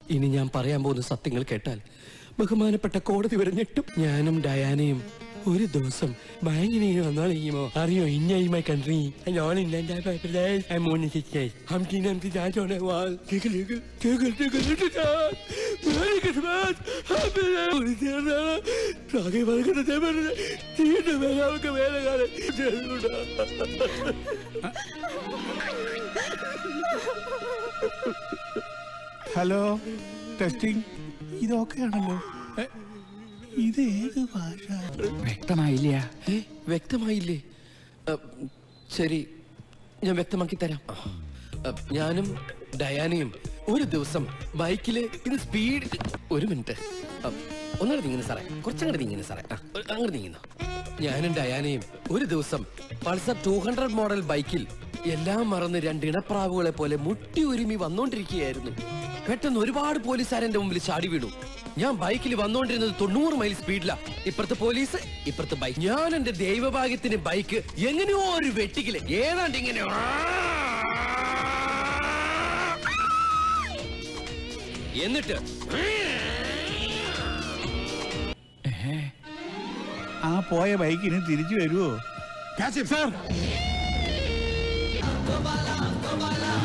ഇനി ഞാൻ പറയാൻ പോകുന്ന സത്യങ്ങൾ കേട്ടാൽ ബഹുമാനപ്പെട്ട കോടതി വരെ ഞെട്ടും ഞാനും ഡയാനയും ഒരു ദിവസം ബാങ്കിന് വന്നാൽ ചെയ്യുമോ അറിയോ ഇന്ന ഈ മൈ കൺട്രി ഞാൻ ഇന്ന മൂന്ന് സിസ്റ്റേഴ്സ് ഹംറ്റി നംറ്റി ചാച്ചോടെ wall tickle tickle tickle tickle tickle merry Christmas happy ആകെ പറയുന്നത് പറഞ്ഞത് തീരുടെ മേലെ അവർക്ക് വേറെ കാലം ഹലോ ടെസ്റ്റിംഗ് ഇതൊക്കെയാണല്ലോ എ, ഇത് ഏത് ഭാഷ വ്യക്തമായില്ല ഏ, വ്യക്തമായില്ലേ അ, ശരി ഞാൻ വ്യക്തമാക്കി തരാം അ, ഞാനും ഡയാനയും ഒരു ദിവസം ബൈക്കില് ഇത് സ്പീഡ് ഒരു മിനിറ്റ് അ, ഒന്നൂടെ നീങ്ങുന്നു സാറേ കുറച്ചങ്ങോട്ട് നീങ്ങുന്നു സാറേ ആ, ഒരു- അങ്ങോട്ട് നീങ്ങുന്നു ഞാനും ഡയാനയും ഒരു ദിവസം പൾസർ ടൂ ഹൺഡ്രഡ് മോഡൽ ബൈക്കിൽ എല്ലാം മറന്ന് രണ്ട് ഇണപ്രാവുകളെ പോലെ മുട്ടി ഒരുമി വന്നോണ്ടിരിക്കുകയായിരുന്നു പെട്ടെന്ന് ഒരുപാട് പോലീസുകാർ എന്റെ മുമ്പിൽ ചാടി വീണു ഞാൻ ബൈക്കിൽ വന്നോണ്ടിരുന്നത് തൊണ്ണൂറ് മൈൽ സ്പീഡിലാ ഇപ്പുറത്ത് പോലീസ് ഇപ്പുറത്ത് ബൈക്ക് ഞാൻ എന്റെ ദൈവഭാഗ്യത്തിന് ബൈക്ക് എങ്ങനെയോ ഒരു വെട്ടിക്കില് ഏതാണ്ട് ഇങ്ങനെ എന്നിട്ട് ആ പോയ ബൈക്കിന് തിരിച്ചു വരുമോ Catch him, sir!